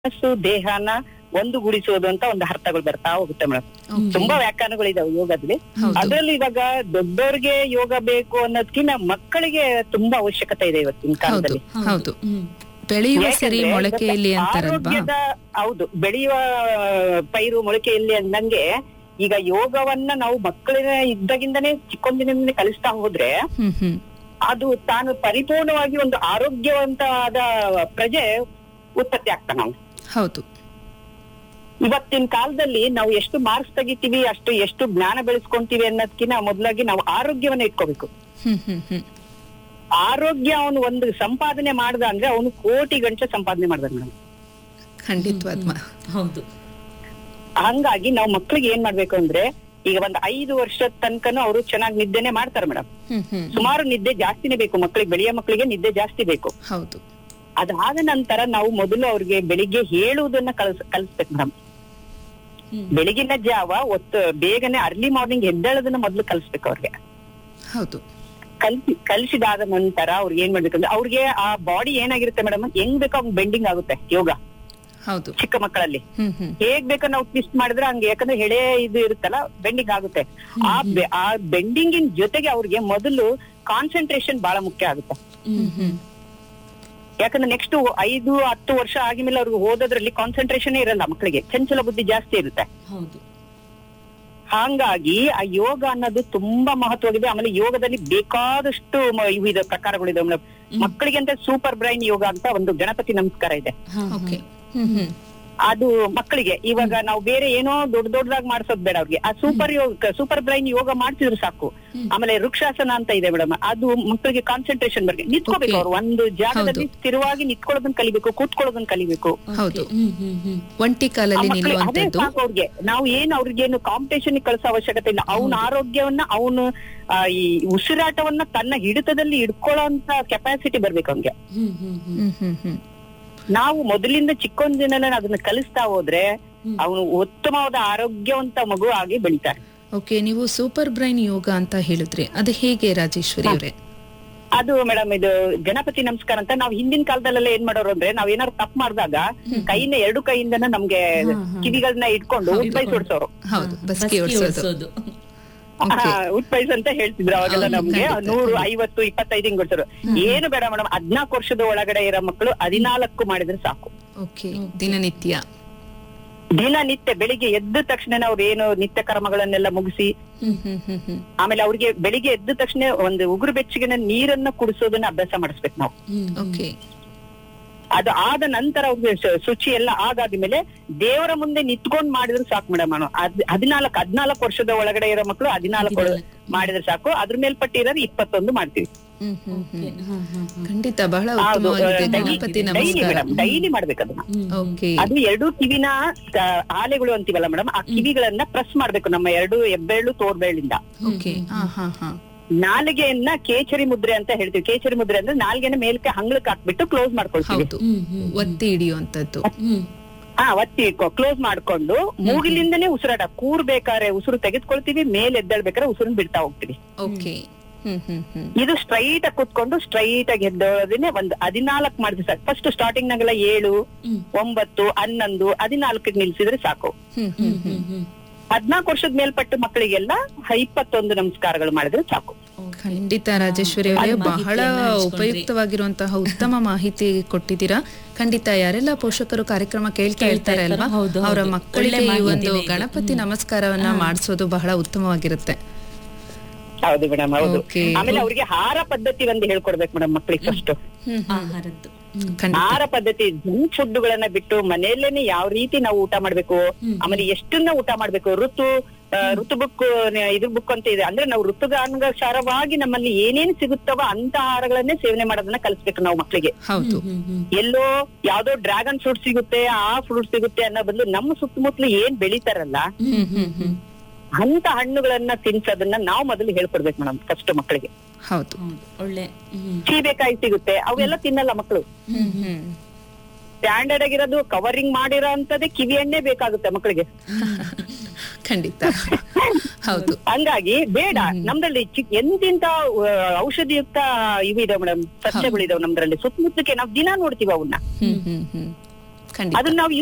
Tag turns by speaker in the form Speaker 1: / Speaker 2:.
Speaker 1: ಮನಸ್ಸು ದೇಹನ ಒಂದುಗೂಡಿಸೋದು ಅಂತ ಒಂದು ಅರ್ಥಗಳು ಬರ್ತಾ ಹೋಗುತ್ತೆ ಮೇಡಮ್ ತುಂಬಾ ವ್ಯಾಖ್ಯಾನಗಳಿದಾವೆ ಯೋಗದಲ್ಲಿ
Speaker 2: ಹೌದು.
Speaker 1: ಅದ್ರಲ್ಲಿ ಇವಾಗ ದೊಡ್ಡೋರ್ಗೆ ಯೋಗ ಬೇಕು ಅನ್ನೋದಕ್ಕಿಂತ ಮಕ್ಕಳಿಗೆ ತುಂಬಾ ಅವಶ್ಯಕತೆ ಇದೆ ಇವತ್ತಿನ
Speaker 2: ಹೌದು
Speaker 1: ಕಾಲದಲ್ಲಿ
Speaker 2: ಹೌದು ಬೆಳೆಯುವ ಸಿರಿ
Speaker 1: ಯಾಕಂದ್ರೆ
Speaker 2: ಮೊಳಕೆಯಲ್ಲಿ
Speaker 1: ಇವತ್ತು
Speaker 2: ಅಂತಾರಲ್ವಾ
Speaker 1: ಆರೋಗ್ಯದ ಹೌದು ಬೆಳೆಯುವ ಪೈರು ಮೊಳಕೆಯಲ್ಲಿ ಅಂದಂಗೆ ಈಗ ಯೋಗವನ್ನ ನಾವು ಮಕ್ಕಳಿನ ಇದ್ದಾಗಿಂದನೇ ಚಿಕ್ಕೊಂದಿನಿಂದನೇ ಕಲಿಸ್ತಾ ಹೋದ್ರೆ
Speaker 2: ಹ್ಮ್ ಹ್ಮ್
Speaker 1: ಅದು ತಾನು ಪರಿಪೂರ್ಣವಾಗಿ ಒಂದು ಆರೋಗ್ಯವಂತವಾದ ಪ್ರಜೆ ಉತ್ಪತ್ತಿ ಆಗ್ತಾ ನಾವು
Speaker 2: ಹೌದು
Speaker 1: ಇವತ್ತಿನ ಕಾಲದಲ್ಲಿ ನಾವು ಎಷ್ಟು ಮಾರ್ಕ್ಸ್ ತೆಗಿತೀವಿ ಅಷ್ಟು ಎಷ್ಟು ಜ್ಞಾನ ಬೆಳೆಸ್ಕೊಂತೀವಿ ಅನ್ನೋದಕ್ಕಿಂತ ಮೊದಲಾಗಿ ನಾವು ಆರೋಗ್ಯವನ್ನ ಇಟ್ಕೋಬೇಕು
Speaker 2: ಹ್ಮ್ ಹ್ಮ್ ಹ್ಮ್
Speaker 1: ಆರೋಗ್ಯ ಅವನು ಒಂದು ಸಂಪಾದನೆ ಮಾಡ್ದ ಅಂದ್ರೆ ಅವನು ಕೋಟಿ ಗಂಟೆ ಸಂಪಾದನೆ ಮಾಡ್ದ ಮೇಡಮ್
Speaker 2: ಖಂಡಿತವಾದ್ ಮಾ-
Speaker 3: ಹೌದು
Speaker 1: ಹಂಗಾಗಿ ನಾವು ಮಕ್ಳಿಗೆ ಏನ್ ಮಾಡ್ಬೇಕು ಅಂದ್ರೆ ಈಗ ಒಂದ್ ಐದು ವರ್ಷದ ತನಕನೂ ಅವರು ಚೆನ್ನಾಗಿ ನಿದ್ದೆನೆ ಮಾಡ್ತಾರೆ ಮೇಡಮ್
Speaker 2: ಹ್ಮ್ ಹ್ಮ್
Speaker 1: ಸುಮಾರು ನಿದ್ದೆ ಜಾಸ್ತಿನೇ ಬೇಕು ಮಕ್ಕಳಿಗೆ ಬೆಳೆಯೋ ಮಕ್ಕಳಿಗೆ ನಿದ್ದೆ ಜಾಸ್ತಿ ಬೇಕು
Speaker 2: ಹೌದು
Speaker 1: ಅದಾದ ನಂತರ ನಾವು ಮೊದಲು ಅವ್ರಿಗೆ ಬೆಳಿಗ್ಗೆ ಹೇಳುವುದನ್ನ ಕಲ್ಸ್ ಕಲಿಸ್ಬೇಕು ಮೇಡಮ್
Speaker 3: ಹ್ಮ್.
Speaker 1: ಬೆಳಗಿನ ಜಾವ ಒತ್ತು ಬೇಗನೆ ಅರ್ಲಿ ಮಾರ್ನಿಂಗ್ ಎದ್ದೇಳೋದನ್ನ ಮೊದಲು ಕಲಿಸ್ಬೇಕು ಅವ್ರಿಗೆ
Speaker 2: ಹೌದು
Speaker 1: ಕಲ್ಸಿ ಕಲಿಸಿದಾದ ನಂತರ ಅವ್ರಿಗೆ ಏನ್ ಮಾಡ್ಬೇಕಂದ್ರೆ ಅವ್ರಿಗೆ ಆ ಬಾಡಿ ಏನಾಗಿರುತ್ತೆ ಮೇಡಮ್ ಹೆಂಗ್ ಬೇಕೋ ಹಂಗ್ ಬೆಂಡಿಂಗ್ ಆಗುತ್ತೆ ಯೋಗ
Speaker 2: ಹೌದು
Speaker 1: ಚಿಕ್ಕ ಮಕ್ಕಳಲ್ಲಿ
Speaker 2: ಹ್ಮ್ ಹ್ಮ್
Speaker 1: ಹೇಗ್ ಬೇಕೋ ನಾವು ಟ್ವಿಸ್ಟ್ ಮಾಡಿದ್ರೆ ಹಂಗೆ ಯಾಕಂದ್ರೆ ಹೆಡೆ ಇದು ಇರುತ್ತಲ್ಲ ಬೆಂಡಿಂಗ್ ಆಗುತ್ತೆ ಆ ಬೆ- ಆ ಬೆಂಡಿಂಗಿನ ಜೊತೆಗೆ ಅವ್ರಿಗೆ ಮೊದಲು ಕಾನ್ಸಂಟ್ರೇಷನ್ ಬಹಳ ಮುಖ್ಯ ಆಗುತ್ತೆ
Speaker 2: ಹ್ಮ್ ಹ್ಮ್
Speaker 1: ಯಾಕಂದ್ರೆ ನೆಕ್ಸ್ಟ್ ಐದು ಹತ್ತು ವರ್ಷ ಆಗಿದ್ಮೇಲೆ ಅವ್ರಿಗೆ ಓದೋದ್ರಲ್ಲಿ ಕಾನ್ಸಂಟ್ರೇಷನ್ ಇರಲ್ಲ ಮಕ್ಕಳಿಗೆ ಚಂಚಲ ಬುದ್ಧಿ ಜಾಸ್ತಿ ಇರುತ್ತೆ
Speaker 3: ಹೌದು
Speaker 1: ಹಾಗಾಗಿ ಆ ಯೋಗ ಅನ್ನೋದು ತುಂಬಾ ಮಹತ್ವವಾಗಿದೆ ಆಮೇಲೆ ಯೋಗದಲ್ಲಿ ಬೇಕಾದಷ್ಟು ಮ- ಇವು ಇದೆ ಪ್ರಕಾರಗಳಿದೆ ಮೇಡಮ್ ಮಕ್ಕಳಿಗೆ ಅಂತ ಸೂಪರ್ ಬ್ರೈನ್ ಯೋಗ ಅಂತ ಒಂದು ಗಣಪತಿ ನಮಸ್ಕಾರ ಇದೆ
Speaker 3: ಹಾ, ಹಾ.
Speaker 2: ಓಕೆ ಹ್ಮ್ ಹ್ಮ್
Speaker 1: ಅದು ಮಕ್ಕಳಿಗೆ ಇವಾಗ ನಾವು ಬೇರೆ ಏನೋ ದೊಡ್ಡ ದೊಡ್ಡದಾಗಿ ಮಾಡ್ಸೋದ್ ಬೇಡ ಅವ್ರಿಗೆ ಆ super yoga super brain yoga ಮಾಡ್ತಿದ್ರು ಸಾಕು ಆಮೇಲೆ ವೃಕ್ಷಾಸನ ಅಂತ ಇದೆ ಮೇಡಮ್ ಅದು ಮಕ್ಕಳಿಗೆ ಕಾನ್ಸಂಟ್ರೇಷನ್ ಬಗ್ಗೆ ನಿಂತ್ಕೋಬೇಕು
Speaker 2: Okay.
Speaker 1: ಅವ್ರು ಒಂದು ಜಾಗದಲ್ಲಿ
Speaker 2: ಹೌದು.
Speaker 1: ಸ್ಥಿರವಾಗಿ ನಿಂತ್ಕೊಳ್ಳೋದನ್ನ ಕಲಿಬೇಕು ಕೂತ್ಕೊಳ್ಳೋದನ್ನ ಕಲಿಬೇಕು
Speaker 2: ಹೌದು
Speaker 3: ಹ್ಮ್ ಹ್ಮ್ ಹ್ಮ್
Speaker 2: ಒಂಟಿ
Speaker 1: ಆ
Speaker 2: ಕಾಲಲ್ಲಿ
Speaker 1: ಮಕ್ಳಿಗೆ ಅದೇ
Speaker 2: ನಿಲ್ಲುವಂತದ್ದು
Speaker 1: ಸಾಕು ಅವ್ರಿಗೆ ನಾವು ಏನು ಅವ್ರಿಗೇನು ಕಾಂಪಿಟೇಷನ್ ಕಳಿಸೋ ಅವಶ್ಯಕತೆ ಇಲ್ಲ ಅವನ ಆರೋಗ್ಯವನ್ನ ಅವನು ಈ ಉಸಿರಾಟವನ್ನ ತನ್ನ ಹಿಡಿತದಲ್ಲಿ ಇಟ್ಕೊಳ್ಳೋ ಅಂತ ಕೆಪಾಸಿಟಿ ಬರ್ಬೇಕು ಅವ್ನಿಗೆ
Speaker 3: ಹ್ಮ್ ಹ್ಮ್ ಹ್ಮ್
Speaker 2: ಹ್ಮ್ ಹ್ಮ್ ಹ್ಮ್
Speaker 1: ನಾವು ಮೊದಲಿಂದ ಚಿಕ್ಕೊಂದಿನ ಅದನ್ನ ಕಲಿಸ್ತಾ ಹೋದ್ರೆ ಅವನು ಉತ್ತಮವಾದ ಆರೋಗ್ಯವಂತ ಮಗು ಆಗಿ ಬೆಳಿತಾರೆ
Speaker 2: ಓಕೆ ನೀವು ಸೂಪರ್ ಬ್ರೈನ್ ಯೋಗ ಅಂತ ಹೇಳಿದ್ರಿ ಅದು ಹೇಗೆ ರಾಜೇಶ್ವರಿ ಅವರೇ
Speaker 1: ಅದು ಮೇಡಮ್ ಇದು ಗಣಪತಿ ನಮಸ್ಕಾರ ಅಂತ ನಾವು ಹಿಂದಿನ ಕಾಲದಲ್ಲೆಲ್ಲ ಏನ್ ಮಾಡೋರು ಅಂದ್ರೆ ನಾವ್ ಏನಾದ್ರು ತಪ್ಪು ಮಾಡಿದಾಗ ಕೈನ ಎರಡು ಕೈಯಿಂದನ ನಮ್ಗೆ ಕಿವಿಗಳನ್ನ ಇಟ್ಕೊಂಡು ಉಟ್ಬೈಸ್ ಹೊಡ್ಸೋರು
Speaker 2: ಹೌದು ಬಸ್ಗೆ
Speaker 3: ಬಸ್ಕಿ
Speaker 2: ಓಡಿಸೋದು
Speaker 3: ಓಡ್ಸೋದು
Speaker 2: Okay.
Speaker 1: ಉಟ್ಬೈಸ್ ಅಂತ ಹೇಳ್ತಿದ್ರು ಅವಾಗೆಲ್ಲ
Speaker 2: ಹೌದು,
Speaker 1: ನಮ್ಗೆ
Speaker 2: ಖಂಡಿತ.
Speaker 1: ನೂರು ಐವತ್ತು ಇಪ್ಪತ್ತೈದು ಹಿಂಗ್ ಕೊಡ್ತಾರೆ ಏನು ಬೇಡ ಮೇಡಮ್ ಹದ್ನಾಲ್ಕು ವರ್ಷದ ಒಳಗಡೆ ಇರೋ ಮಕ್ಕಳು ಹದಿನಾಲ್ಕು ಮಾಡಿದ್ರೆ ಸಾಕು
Speaker 2: ಓಕೆ ದಿನನಿತ್ಯ
Speaker 1: ದಿನನಿತ್ಯ ಬೆಳಿಗ್ಗೆ ಎದ್ದ ತಕ್ಷಣ ಅವ್ರು ಏನು ನಿತ್ಯ ಕರ್ಮಗಳನ್ನೆಲ್ಲ ಮುಗಿಸಿ
Speaker 2: ಹ್ಮ್ ಹ್ಮ್ ಹ್ಮ್ ಹ್ಮ್
Speaker 1: ಆಮೇಲೆ ಅವ್ರಿಗೆ ಬೆಳಿಗ್ಗೆ ಎದ್ದ ತಕ್ಷಣ ಒಂದು ಉಗುರು ಬೆಚ್ಚಗಿನ ನೀರನ್ನ ಕುಡಿಸೋದನ್ನ ಅಭ್ಯಾಸ ಮಾಡಿಸ್ಬೇಕು ನಾವು
Speaker 3: ಹ್ಮ್
Speaker 2: ಓಕೆ
Speaker 1: ಅದು ಆದ ನಂತರ ಅವ್ರಿಗೆ ಶು- ಶುಚಿ ಎಲ್ಲ ಆಗಾದ್ಮೇಲೆ ದೇವರ ಮುಂದೆ ನಿಂತ್ಕೊಂಡ್ ಮಾಡಿದ್ರು ಸಾಕು ಮೇಡಮ್ ಅದ್ ಹದಿನಾಲ್ಕು ಹದಿನಾಲ್ಕು ವರ್ಷದ ಒಳಗಡೆ ಇರೋ ಮಕ್ಕಳು ಹದಿನಾಲ್ಕು ಒಳ- ಮಾಡಿದ್ರೆ ಸಾಕು ಅದ್ರ ಮೇಲ್ಪಟ್ಟು ಇರೋದು ಇಪ್ಪತ್ತೊಂದು ಮಾಡ್ತೀವಿ
Speaker 2: ಹ್ಮ್ ಹ್ಮ್ ಹ್ಮ್
Speaker 3: ಹಾ, ಹಾ, ಹಾ.
Speaker 2: ಖಂಡಿತ ಬಹಳ
Speaker 1: ಹೌದು
Speaker 2: ಉತ್ತಮವಾಗಿದೆ ಗಣಪತಿ
Speaker 1: ಡೈಲಿ
Speaker 2: ನಮಸ್ಕಾರ
Speaker 1: ಮೇಡಮ್ ಡೈಲಿ ಮಾಡ್ಬೇಕು ಅದನ್ನ
Speaker 3: ಹ್ಮ್.
Speaker 2: ಓಕೆ
Speaker 1: ಅದು ಎರಡು ಕಿವಿನ ಆ, ಆಲೆಗಳು ಅಂತೀವಲ್ಲ ಮೇಡಮ್ ಆ ಕಿವಿಗಳನ್ನ ಪ್ರೆಸ್ ಮಾಡ್ಬೇಕು ನಮ್ಮ ಎರಡು ಹೆಬ್ಬೆರಳು ತೋರ್ಬೆರಳಿಂದ
Speaker 2: ಓಕೆ ಹಾ ಹಾ ಹಾ
Speaker 1: ನಾಲಿಗೆಯನ್ನ ಕೇಚರಿ ಮುದ್ರೆ ಅಂತ ಹೇಳ್ತೀವಿ ಕೇಚರಿ ಮುದ್ರೆ ಅಂದ್ರೆ ನಾಲ್ಗೆನ ಮೇಲ್ಕೆ ಹಂಗ್ಳಕ್ ಹಾಕ್ಬಿಟ್ಟು ಕ್ಲೋಸ್ ಮಾಡ್ಕೊಳ್ತೀವಿ
Speaker 2: ಹೌದು
Speaker 3: ಹ್ಮ್ ಹ್ಮ್
Speaker 2: ಒತ್ತಿ ಹಿಡಿಯುವಂತದ್ದು
Speaker 3: ಹ್ಮ್
Speaker 1: ಹಾ ಒತ್ತಿ ಕ್ಲೋಸ್ ಮಾಡ್ಕೊಂಡು ಮೂಗಿಲಿಂದನೇ ಉಸಿರಾಟ ಕೂರ್ಬೇಕಾದ್ರೆ ಉಸಿರು ತೆಗೆದ್ಕೊಳ್ತೀವಿ ಮೇಲೆ ಎದ್ದೇಳ್ಬೇಕಾದ್ರೆ ಉಸಿರನ್ನ ಬಿಡ್ತಾ ಹೋಗ್ತೀವಿ
Speaker 2: ಓಕೆ ಹ್ಮ್ ಹ್ಮ್ ಹ್ಮ್
Speaker 1: ಇದು ಸ್ಟ್ರೈಟ್ ಆಗಿ ಕುತ್ಕೊಂಡು ಸ್ಟ್ರೈಟ್ ಆಗಿ ಎದ್ದೋದನ್ನೇ ಒಂದು ಹದಿನಾಲ್ಕು ಮಾಡಿದ್ರೆ ಸಾಕು ಫಸ್ಟ್ ಸ್ಟಾರ್ಟಿಂಗ್ ನಾಗೆಲ್ಲ ಏಳು
Speaker 3: ಹ್ಮ್.
Speaker 1: ಒಂಬತ್ತು ಹನ್ನೊಂದು ಹದಿನಾಲ್ಕಕ್ಕೆ ನಿಲ್ಸಿದ್ರೆ ಸಾಕು
Speaker 2: ಹ್ಮ್ ಹ್ಮ್ ಹ್ಮ್
Speaker 3: ಹ್ಮ್ ಹ್ಮ್
Speaker 1: ಹದ್ನಾಲ್ಕು ವರ್ಷದ ಮೇಲ್ಪಟ್ಟ ಮಕ್ಕಳಿಗೆಲ್ಲ ಇಪ್ಪತ್ತೊಂದು ನಮಸ್ಕಾರಗಳು ಮಾಡಿದ್ರೆ ಸಾಕು
Speaker 2: ಖಂಡಿತ ರಾಜೇಶ್ವರಿ ಅವರೇ
Speaker 3: ಅದು
Speaker 2: ಬಹಳ
Speaker 3: ಮಾಹಿತಿಯನ್ನ ಹಂಚ್ಕೊಂಡ್ರಿ.
Speaker 2: ಉಪಯುಕ್ತವಾಗಿರುವಂತಹ ಉತ್ತಮ ಮಾಹಿತಿ ಕೊಟ್ಟಿದ್ದೀರಾ ಖಂಡಿತ ಯಾರೆಲ್ಲ ಪೋಷಕರು ಕಾರ್ಯಕ್ರಮ ಕೇಳ್ತಾ
Speaker 3: ಕೇಳ್ತಾ
Speaker 2: ಇರ್ತಾರೆ ಅಲ್ವಾ
Speaker 3: ಇರ್ತಾರೋ, ಹೌದು,
Speaker 2: ಅವರ
Speaker 3: ಹೌದು.
Speaker 2: ಮಕ್ಕಳಿಗೆ
Speaker 3: ಒಳ್ಳೆ
Speaker 2: ಈ ಒಂದು
Speaker 3: ಮಾಹಿತಿನೇ ಇದು.
Speaker 2: ಗಣಪತಿ ನಮಸ್ಕಾರವನ್ನ ಮಾಡಿಸೋದು ಬಹಳ ಉತ್ತಮವಾಗಿರುತ್ತೆ
Speaker 1: ಹೌದು ಮೇಡಮ್ ಹೌದು
Speaker 2: Okay.
Speaker 1: ಆಮೇಲೆ ಅವ್ರಿಗೆ ಆಹಾರ ಪದ್ಧತಿ ಒಂದು ಹೇಳ್ಕೊಡ್ಬೇಕು ಮೇಡಮ್ ಮಕ್ಕಳಿಗೆ ಫಸ್ಟ್
Speaker 2: ಹ್ಮ್
Speaker 3: ಆಹಾರದ್ದು ಹ್ಮ್.
Speaker 2: ಖಂಡಿತ
Speaker 1: ಆಹಾರ ಪದ್ಧತಿ ಜಂಕ್ ಫುಡ್ ಗಳನ್ನ ಬಿಟ್ಟು ಮನೆಯಲ್ಲೇನೆ ಯಾವ ರೀತಿ ನಾವು ಊಟ ಮಾಡ್ಬೇಕು ಆಮೇಲೆ ಎಷ್ಟನ್ನ ಊಟ ಮಾಡ್ಬೇಕು ಋತು ಆ, ಋತು ಬುಕ್ ಇದ್ರ ಬುಕ್ ಅಂತ ಇದೆ ಅಂದ್ರೆ ನಾವು ಋತುಗಾನುಸಾರವಾಗಿ ನಮ್ಮಲ್ಲಿ ಏನೇನ್ ಸಿಗುತ್ತವ ಅಂತ ಆಹಾರಗಳನ್ನೇ ಸೇವನೆ ಮಾಡೋದನ್ನ ಕಲಿಸ್ಬೇಕು ನಾವು ಮಕ್ಕಳಿಗೆ
Speaker 2: ಹೌದು
Speaker 3: ಹ್ಮ್ ಹ್ಮ್
Speaker 1: ಎಲ್ಲೋ ಯಾವ್ದೋ ಡ್ರ್ಯಾಗನ್ ಫ್ರೂಟ್ ಸಿಗುತ್ತೆ ಆ ಫ್ರೂಟ್ ಸಿಗುತ್ತೆ ಅನ್ನೋ ಬದಲು ನಮ್ಮ ಸುತ್ತಮುತ್ತಲು ಏನ್ ಬೆಳಿತಾರಲ್ಲ
Speaker 2: ಹ್ಮ್ ಹ್ಮ್ ಹ್ಮ್
Speaker 1: ಅಂತ ಹಣ್ಣುಗಳನ್ನ ತಿನ್ಸೋದನ್ನ ನಾವು ಮೊದಲು ಹೇಳ್ಕೊಡ್ಬೇಕು ಮೇಡಮ್ ಫಸ್ಟ್ ಮಕ್ಕಳಿಗೆ
Speaker 2: ಹೌದು
Speaker 3: ಹೌದು ಒಳ್ಳೆ ಹ್ಮ್
Speaker 1: ಸೀಬೆಕಾಯಿ ಸಿಗುತ್ತೆ ಅವೆಲ್ಲ ತಿನ್ನಲ್ಲ ಮಕ್ಕಳು
Speaker 2: ಹ್ಮ್ ಹ್ಮ್
Speaker 1: ಸ್ಟ್ಯಾಂಡರ್ಡ್ ಆಗಿರೋದು ಕವರಿಂಗ್ ಮಾಡಿರೋ ಅಂತದೇ ಕಿವಿ ಎಣ್ಣೆ ಬೇಕಾಗುತ್ತೆ ಮಕ್ಕಳಿಗೆ
Speaker 2: ಖಂಡಿತ ಹೌದು
Speaker 1: ಹಂಗಾಗಿ ಬೇಡ ನಮ್ದ್ರಲ್ಲಿ ಚಿಕ್ ಎಂತಿಂತ ಆ, ಔಷಧಿಯುಕ್ತ ಇವು ಇದಾವೆ ಮೇಡಮ್ ಸಸ್ಯಗಳಿದಾವೆ ನಮ್ದ್ರಲ್ಲಿ ಸುತ್ತಮುತ್ತಕ್ಕೆ ನಾವ್ ದಿನ ನೋಡ್ತೀವಿ ಅವನ್ನ
Speaker 2: ಹ್ಮ್ ಹ್ಮ್ ಹ್ಮ್ ಖಂಡಿತ
Speaker 1: ಅದನ್ನ ನಾವು